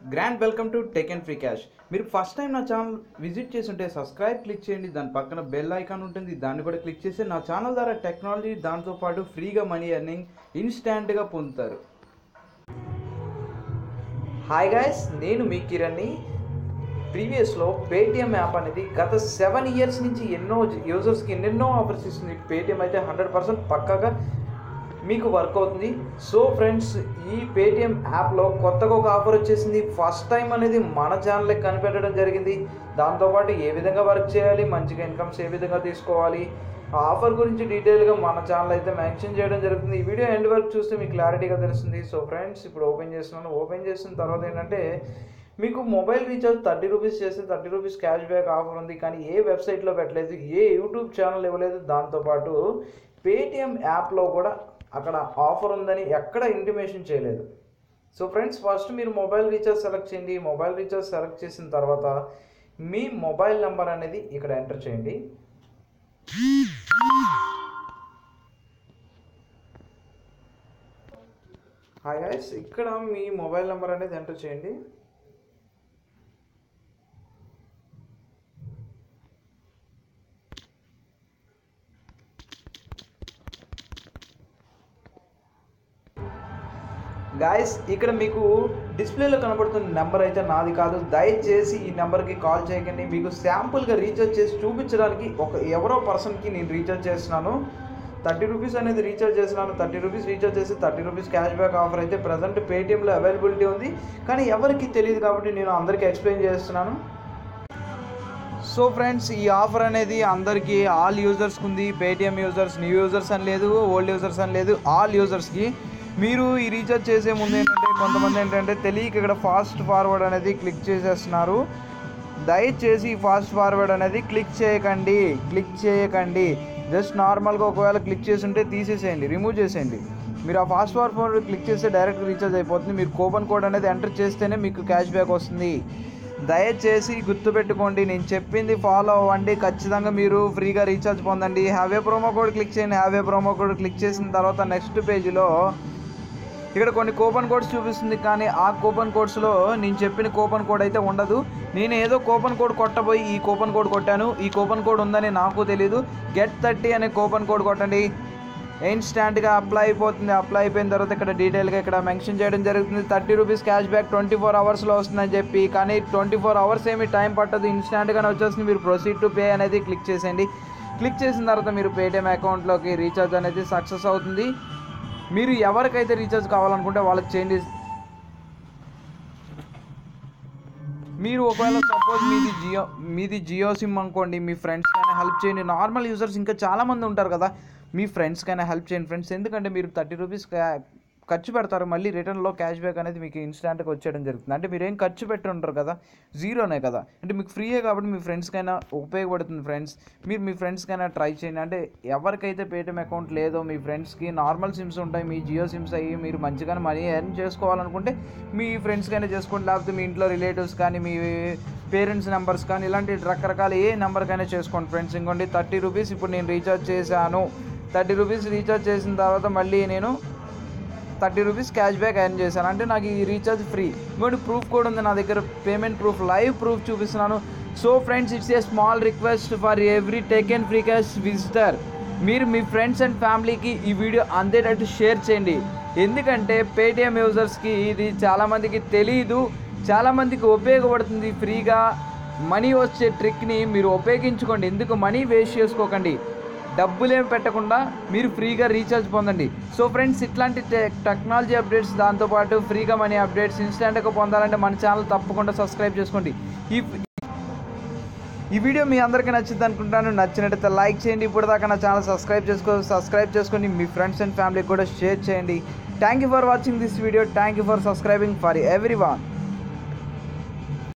grand welcome to tech and free cash మీరు first time నా channel visit చేసి ఉంటే సబ్స్క్రైబ్ క్లిక్ చేయండి దాని పక్కన బెల్ ఐకాన్ ఉంటుంది దాన్ని కూడా క్లిక్ చేసి నా ఛానల్ ద్వారా టెక్నాలజీ దాంతోపాటు ఫ్రీగా మనీ ఎర్నింగ్ ఇన్స్టాంట్గా పొందుతారు హాయ్ గాయస్ నేను మీ కిరణ్ని ప్రీవియస్లో పేటిఎం యాప్ అనేది గత సెవెన్ ఇయర్స్ నుంచి ఎన్నో యూజర్స్కి ఎన్నెన్నో ఆఫర్స్ ఇస్తుంది పేటిఎం అయితే హండ్రెడ్ పర్సెంట్ పక్కాగా మీకు వర్క్ అవుతుంది సో ఫ్రెండ్స్ ఈ పేటిఎం యాప్లో కొత్తగా ఒక ఆఫర్ వచ్చేసింది ఫస్ట్ టైం అనేది మన ఛానల్కి కనిపెట్టడం జరిగింది దాంతోపాటు ఏ విధంగా వర్క్ చేయాలి మంచిగా ఇన్కమ్స్ ఏ విధంగా తీసుకోవాలి ఆ ఆఫర్ గురించి డీటెయిల్గా మన ఛానల్ అయితే మెన్షన్ చేయడం జరుగుతుంది ఈ వీడియో ఎండ్ వరకు చూస్తే మీకు క్లారిటీగా తెలుస్తుంది సో ఫ్రెండ్స్ ఇప్పుడు ఓపెన్ చేస్తున్నాను ఓపెన్ చేసిన తర్వాత ఏంటంటే మీకు మొబైల్ రీఛార్జ్ థర్టీ రూపీస్ చేస్తే thirty rupees cash back offer ఉంది కానీ ఏ వెబ్సైట్లో పెట్టలేదు ఏ యూట్యూబ్ ఛానల్ ఇవ్వలేదు దాంతోపాటు పేటిఎం యాప్లో కూడా అక్కడ ఆఫర్ ఉందని ఎక్కడ ఇంటిమేషన్ చేయలేదు సో ఫ్రెండ్స్ ఫస్ట్ మీరు మొబైల్ రీఛార్జ్ సెలెక్ట్ చేయండి మొబైల్ రీఛార్జ్ సెలెక్ట్ చేసిన తర్వాత మీ మొబైల్ నెంబర్ అనేది ఇక్కడ ఎంటర్ చేయండి హాయ్ గైస్ ఇక్కడ మీ మొబైల్ నెంబర్ అనేది ఎంటర్ చేయండి గాయస్ ఇక్కడ మీకు డిస్ప్లేలో కనబడుతున్న నెంబర్ అయితే నాది కాదు దయచేసి ఈ నెంబర్కి కాల్ చేయకండి మీకు శాంపుల్గా రీఛార్జ్ చేసి చూపించడానికి ఒక ఎవరో పర్సన్కి నేను రీఛార్జ్ చేస్తున్నాను థర్టీ రూపీస్ అనేది రీఛార్జ్ చేస్తున్నాను థర్టీ రూపీస్ రీఛార్జ్ చేసి thirty rupees cash back offer అయితే ప్రజెంట్ పేటిఎంలో అవైలబిలిటీ ఉంది కానీ ఎవరికి తెలియదు కాబట్టి నేను అందరికీ ఎక్స్ప్లెయిన్ చేస్తున్నాను సో ఫ్రెండ్స్ ఈ ఆఫర్ అనేది అందరికీ ఆల్ యూజర్స్కి ఉంది పేటిఎం యూజర్స్ న్యూ యూజర్స్ అని లేదు ఓల్డ్ యూజర్స్ అని లేదు ఆల్ యూజర్స్కి మీరు ఈ రీఛార్జ్ చేసే ముందు ఏంటంటే కొంతమంది ఏంటంటే తెలియక ఇక్కడ ఫాస్ట్ ఫార్వర్డ్ అనేది క్లిక్ చేసేస్తున్నారు దయచేసి ఫాస్ట్ ఫార్వర్డ్ అనేది క్లిక్ చేయకండి క్లిక్ చేయకండి జస్ట్ నార్మల్గా ఒకవేళ క్లిక్ చేసి ఉంటే తీసేసేయండి రిమూవ్ చేసేయండి మీరు ఆ ఫాస్ట్ ఫార్వర్డ్ క్లిక్ చేస్తే డైరెక్ట్ రీఛార్జ్ అయిపోతుంది మీరు కూపన్ కోడ్ అనేది ఎంటర్ చేస్తేనే మీకు క్యాష్ బ్యాక్ వస్తుంది దయచేసి గుర్తుపెట్టుకోండి నేను చెప్పింది ఫాలో అవ్వండి ఖచ్చితంగా మీరు ఫ్రీగా రీఛార్జ్ పొందండి హ్యావే ప్రోమో కోడ్ క్లిక్ చేయండి హ్యావే ప్రోమో కోడ్ క్లిక్ చేసిన తర్వాత నెక్స్ట్ పేజీలో ఇక్కడ కొన్ని కూపన్ కోడ్స్ చూపిస్తుంది కానీ ఆ కూపన్ కోడ్స్లో నేను చెప్పిన కూపన్ కోడ్ అయితే ఉండదు నేను ఏదో కూపన్ కోడ్ కొట్టబోయి ఈ కూపన్ కోడ్ కొట్టాను ఈ కూపన్ కోడ్ ఉందని నాకు తెలియదు గెట్ థర్టీ అనే కూపన్ కోడ్ కొట్టండి ఇన్స్టాంట్గా అప్లై అయిపోతుంది అప్లై అయిపోయిన తర్వాత ఇక్కడ డీటెయిల్గా ఇక్కడ మెన్షన్ చేయడం జరుగుతుంది thirty rupees cash back twenty four అవర్స్లో వస్తుందని చెప్పి కానీ ట్వంటీ ఫోర్ అవర్స్ ఏమి టైం పట్టదు ఇన్స్టాంట్గానే వచ్చేస్తుంది మీరు ప్రొసీడ్ టు పే అనేది క్లిక్ చేసేయండి క్లిక్ చేసిన తర్వాత మీరు పేటిఎం అకౌంట్లోకి రీఛార్జ్ అనేది సక్సెస్ అవుతుంది మీరు ఎవరికైతే రీఛార్జ్ కావాలనుకుంటే వాళ్ళకి చేయండి మీరు ఒకవేళ సపోజ్ మీది జియో మీది జియో సిమ్ అనుకోండి మీ ఫ్రెండ్స్కైనా హెల్ప్ చేయండి నార్మల్ యూజర్స్ ఇంకా చాలామంది ఉంటారు కదా మీ ఫ్రెండ్స్కైనా హెల్ప్ చేయండి ఫ్రెండ్స్ ఎందుకంటే మీరు థర్టీ రూపీస్ ఖర్చు పెడతారు మళ్ళీ రిటర్న్లో క్యాష్ బ్యాక్ అనేది మీకు ఇన్స్టాంట్గా వచ్చేయడం జరుగుతుంది అంటే మీరు ఏం ఖర్చు పెట్టి ఉంటారు కదా జీరోనే కదా అంటే మీకు ఫ్రీయే కాబట్టి మీ ఫ్రెండ్స్కైనా ఉపయోగపడుతుంది ఫ్రెండ్స్ మీరు మీ ఫ్రెండ్స్కైనా ట్రై చేయండి అంటే ఎవరికైతే పేటిఎం అకౌంట్ లేదో మీ ఫ్రెండ్స్కి నార్మల్ సిమ్స్ ఉంటాయి మీ జియో సిమ్స్ అయ్యి మీరు మంచిగానే మనీ ఎర్న్ చేసుకోవాలనుకుంటే మీ ఫ్రెండ్స్కైనా చేసుకోండి లేకపోతే మీ ఇంట్లో రిలేటివ్స్ కానీ మీ పేరెంట్స్ నెంబర్స్ కానీ ఇలాంటి రకరకాల ఏ నెంబర్కైనా చేసుకోండి ఫ్రెండ్స్ ఇంకోండి థర్టీ రూపీస్ ఇప్పుడు నేను రీఛార్జ్ చేశాను థర్టీ రూపీస్ రీఛార్జ్ చేసిన తర్వాత మళ్ళీ నేను thirty rupees cash back earn చేశాను అంటే నాకు ఈ రీఛార్జ్ ఫ్రీ ఇంకోటి ప్రూఫ్ కూడా ఉంది నా దగ్గర పేమెంట్ ప్రూఫ్ లైవ్ ప్రూఫ్ చూపిస్తున్నాను so friends it's a small request for every take and free cash visitor మీరు మీ ఫ్రెండ్స్ అండ్ ఫ్యామిలీకి ఈ వీడియో అందేటట్టు షేర్ చేయండి ఎందుకంటే పేటిఎం యూజర్స్కి ఇది చాలామందికి తెలియదు చాలామందికి ఉపయోగపడుతుంది ఫ్రీగా మనీ వచ్చే ట్రిక్ని మీరు ఉపయోగించుకోండి ఎందుకు మనీ వేస్ట్ చేసుకోకండి డబ్బులేం పెట్టకుండా మీరు ఫ్రీగా రీఛార్జ్ పొందండి సో ఫ్రెండ్స్ ఇట్లాంటి టెక్నాలజీ అప్డేట్స్ దాంతోపాటు ఫ్రీగా మనీ అప్డేట్స్ ఇన్స్టెంట్గా పొందాలంటే మన ఛానల్ తప్పకుండా సబ్స్క్రైబ్ చేసుకోండి ఈ ఈ వీడియో మీ అందరికీ నచ్చింది అనుకుంటాను నచ్చినట్టయితే లైక్ చేయండి ఇప్పుడు దాకా నా ఛానల్ సబ్స్క్రైబ్ చేసుకో సబ్స్క్రైబ్ చేసుకొని మీ ఫ్రెండ్స్ అండ్ ఫ్యామిలీకి కూడా షేర్ చేయండి thank you for watching this video thank you for subscribing for every one